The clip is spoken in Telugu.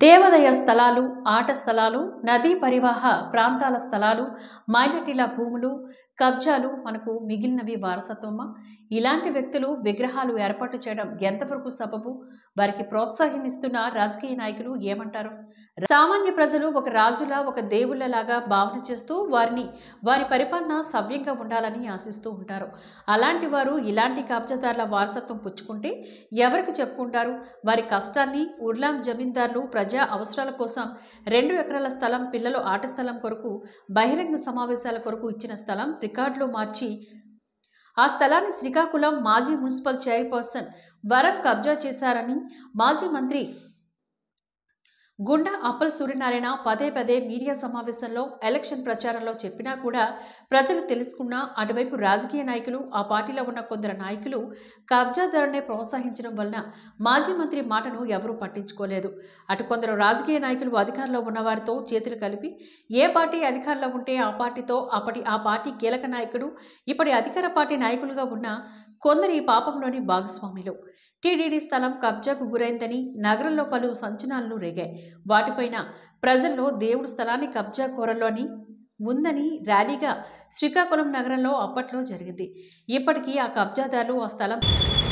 దేవాలయ స్థలాలు ఆట స్థలాలు నదీ పరివాహ ప్రాంతాల స్థలాలు మైనార్టీల భూములు కబ్జాలు మనకు మిగిలినవి వారసత్వమా ఇలాంటి వ్యక్తులు విగ్రహాలు ఏర్పాటు చేయడం ఎంతవరకు సబబు వారికి ప్రోత్సాహనిస్తున్న రాజకీయ నాయకులు ఏమంటారు సామాన్య ప్రజలు ఒక రాజులా ఒక దేవుళ్ళలాగా భావన చేస్తూ వారిని వారి పరిపాలన సవ్యంగా ఉండాలని ఆశిస్తూ ఉంటారు అలాంటి వారు ఇలాంటి కబ్జాదారుల వారసత్వం పుచ్చుకుంటే ఎవరికి చెప్పుకుంటారు వారి కష్టాన్ని ఉర్లాం జమీందారులు ప్రజా అవసరాల కోసం రెండు ఎకరాల స్థలం పిల్లలు ఆట స్థలం కొరకు బహిరంగ సమావేశాల కొరకు ఇచ్చిన స్థలం రికార్డులో మార్చి ఆ స్థలాన్ని శ్రీకాకుళం మాజీ మున్సిపల్ చైర్పర్సన్ వరం కబ్జా చేశారని మాజీ మంత్రి గుండా అప్పల్ సూర్యనారాయణ పదే పదే మీడియా సమావేశంలో ఎలక్షన్ ప్రచారంలో చెప్పినా కూడా ప్రజలు తెలుసుకున్నా అటువైపు రాజకీయ నాయకులు ఆ పార్టీలో ఉన్న కొందరు నాయకులు కబ్జాదారునే ప్రోత్సహించడం వలన మాజీ మంత్రి మాటను ఎవరూ పట్టించుకోలేదు అటు కొందరు రాజకీయ నాయకులు అధికారంలో ఉన్నవారితో చేతులు కలిపి ఏ పార్టీ అధికారంలో ఉంటే ఆ పార్టీతో అప్పటి ఆ పార్టీ కీలక నాయకుడు ఇప్పటి అధికార పార్టీ నాయకులుగా ఉన్న కొందరు ఈ పాపంలోని భాగస్వాములు టీడీడీ స్థలం కబ్జాకు గురైందని నగరంలో పలు సంచలనాలు రేగాయి వాటిపైన ప్రజల్లో దేవుడు స్థలాన్ని కబ్జా కోరలోని ఉందని ర్యాలీగా శ్రీకాకుళం నగరంలో అప్పట్లో జరిగింది ఇప్పటికీ ఆ కబ్జాదారులు ఆ స్థలం